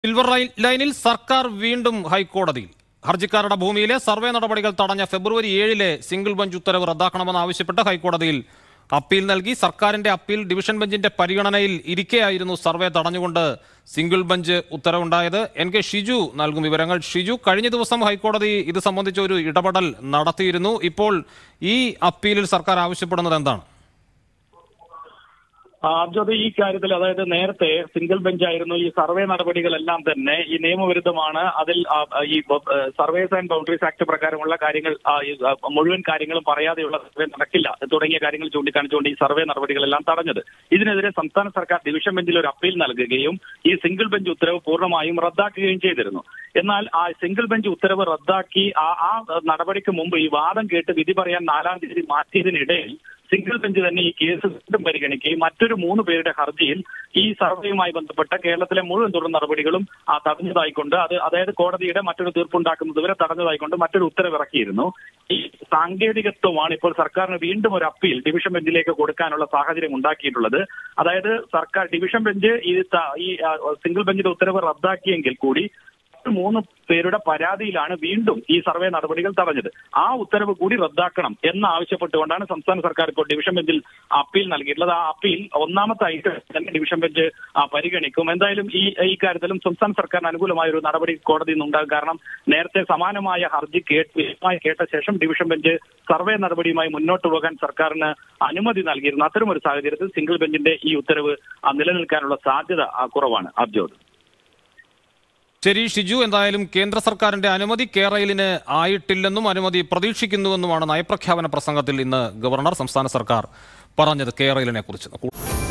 silver line- ലൈനിൽ സർക്കാർ വീണ്ടും ഹൈക്കോടതിയിൽ ഹർജിക്കാരുടെ ഭൂമിയിലെ സർവേ നടപടികൾ തടഞ്ഞ ഫെബ്രുവരി ഏഴിലെ സിംഗിൾ ബെഞ്ച് ഉത്തരവ് റദ്ദാക്കണമെന്ന് ആവശ്യപ്പെട്ട് ഹൈക്കോടതിയിൽ അപ്പീൽ നൽകി സർക്കാരിന്റെ അപ്പീൽ ഡിവിഷൻ ബെഞ്ചിന്റെ പരിഗണനയിൽ ഇരിക്കെയായിരുന്നു സർവേ തടഞ്ഞുകൊണ്ട് സിംഗിൾ ബെഞ്ച് ഉത്തരവുണ്ടായത് എൻ കെ ഷിജു നൽകും വിവരങ്ങൾ ഷിജു കഴിഞ്ഞ ദിവസം ഹൈക്കോടതി ഇത് സംബന്ധിച്ച ഒരു ഇടപെടൽ നടത്തിയിരുന്നു ഇപ്പോൾ ഈ അപ്പീലിൽ സർക്കാർ ആവശ്യപ്പെടുന്നത് എന്താണ് അബ്ജോദ് ഈ കാര്യത്തിൽ അതായത് നേരത്തെ സിംഗിൾ ബെഞ്ച് ആയിരുന്നു ഈ സർവേ നടപടികളെല്ലാം തന്നെ ഈ നിയമവിരുദ്ധമാണ് അതിൽ ആ, ഈ സർവേസ് ആൻഡ് ബൗണ്ടറീസ് ആക്ട് പ്രകാരമുള്ള കാര്യങ്ങൾ ആ, ഈ, ആ, മുഴുവൻ കാര്യങ്ങളും പറയാതെയുള്ള സർവേ നടക്കില്ല തുടങ്ങിയ കാര്യങ്ങൾ ചൂണ്ടിക്കാണിച്ചുകൊണ്ട് ഈ സർവേ നടപടികളെല്ലാം തടഞ്ഞത് ഇതിനെതിരെ സംസ്ഥാന സർക്കാർ ഡിവിഷൻ ബെഞ്ചിൽ ഒരു അപ്പീൽ നൽകുകയും ഈ സിംഗിൾ ബെഞ്ച് ഉത്തരവ് പൂർണ്ണമായും റദ്ദാക്കുകയും ചെയ്തിരുന്നു എന്നാൽ ആ സിംഗിൾ ബെഞ്ച് ഉത്തരവ് റദ്ദാക്കി ആ ആ നടപടിക്ക് മുമ്പ് ഈ വാദം കേട്ട് വിധി പറയാൻ നാലാം തീയതി മാറ്റിയതിനിടയിൽ സിംഗിൾ ബെഞ്ച് തന്നെ ഈ കേസ് വീണ്ടും പരിഗണിക്കുകയും മറ്റൊരു മൂന്ന് പേരുടെ ഹർജിയിൽ ഈ സർവേയുമായി ബന്ധപ്പെട്ട കേരളത്തിലെ മുഴുവൻ തുടർ നടപടികളും ആ തടഞ്ഞതായിക്കൊണ്ട് അത് അതായത് കോടതിയുടെ മറ്റൊരു തീർപ്പുണ്ടാക്കുന്നത് വരെ തടഞ്ഞതായിക്കൊണ്ട് മറ്റൊരു ഉത്തരവ് ഇറക്കിയിരുന്നു ഈ സാങ്കേതികത്വമാണ് ഇപ്പോൾ സർക്കാരിന് വീണ്ടും ഒരു അപ്പീൽ ഡിവിഷൻ ബെഞ്ചിലേക്ക് കൊടുക്കാനുള്ള സാഹചര്യം ഉണ്ടാക്കിയിട്ടുള്ളത് അതായത് സർക്കാർ ഡിവിഷൻ ബെഞ്ച് ഈ ത- ഈ ആ, സിംഗിൾ ബെഞ്ചിന്റെ ഉത്തരവ് റദ്ദാക്കിയെങ്കിൽ കൂടി മറ്റ് മൂന്ന് പേരുടെ പരാതിയിലാണ് വീണ്ടും ഈ സർവേ നടപടികൾ തടഞ്ഞത് ആ ഉത്തരവ് കൂടി റദ്ദാക്കണം എന്ന് ആവശ്യപ്പെട്ടുകൊണ്ടാണ് സംസ്ഥാന സർക്കാർ ഇപ്പോൾ ഡിവിഷൻ ബെഞ്ചിൽ അപ്പീൽ നൽകിയിട്ടുള്ളത് ആ അപ്പീൽ ഒന്നാമത്തെ ഐറ്റം തന്നെ ഡിവിഷൻ ബെഞ്ച് ആ, പരിഗണിക്കും എന്തായാലും ഈ ഈ കാര്യത്തിലും സംസ്ഥാന സർക്കാരിന് അനുകൂലമായ ഒരു നടപടി കോടതിയിൽ നിന്നുണ്ടാകും കാരണം നേരത്തെ സമാനമായ ഹർജി കേട്ട് വിശദമായി കേട്ട ശേഷം ഡിവിഷൻ ബെഞ്ച് സർവേ നടപടിയുമായി മുന്നോട്ട് പോകാൻ സർക്കാരിന് അനുമതി നൽകിയിരുന്നു അത്തരം ഒരു സാഹചര്യത്തിൽ സിംഗിൾ ബെഞ്ചിന്റെ ഈ ഉത്തരവ് ആ, നിലനിൽക്കാനുള്ള സാധ്യത ആ, കുറവാണ് അബ്ജോദ് ശരി ഷിജു എന്തായാലും കേന്ദ്ര സർക്കാരിന്റെ അനുമതി കേരളിന് ആയിട്ടില്ലെന്നും അനുമതി പ്രതീക്ഷിക്കുന്നുവെന്നുമാണ് നയപ്രഖ്യാപന പ്രസംഗത്തിൽ ഇന്ന് ഗവർണർ സംസ്ഥാന സർക്കാർ പറഞ്ഞത് കേരളിനെ കുറിച്ച്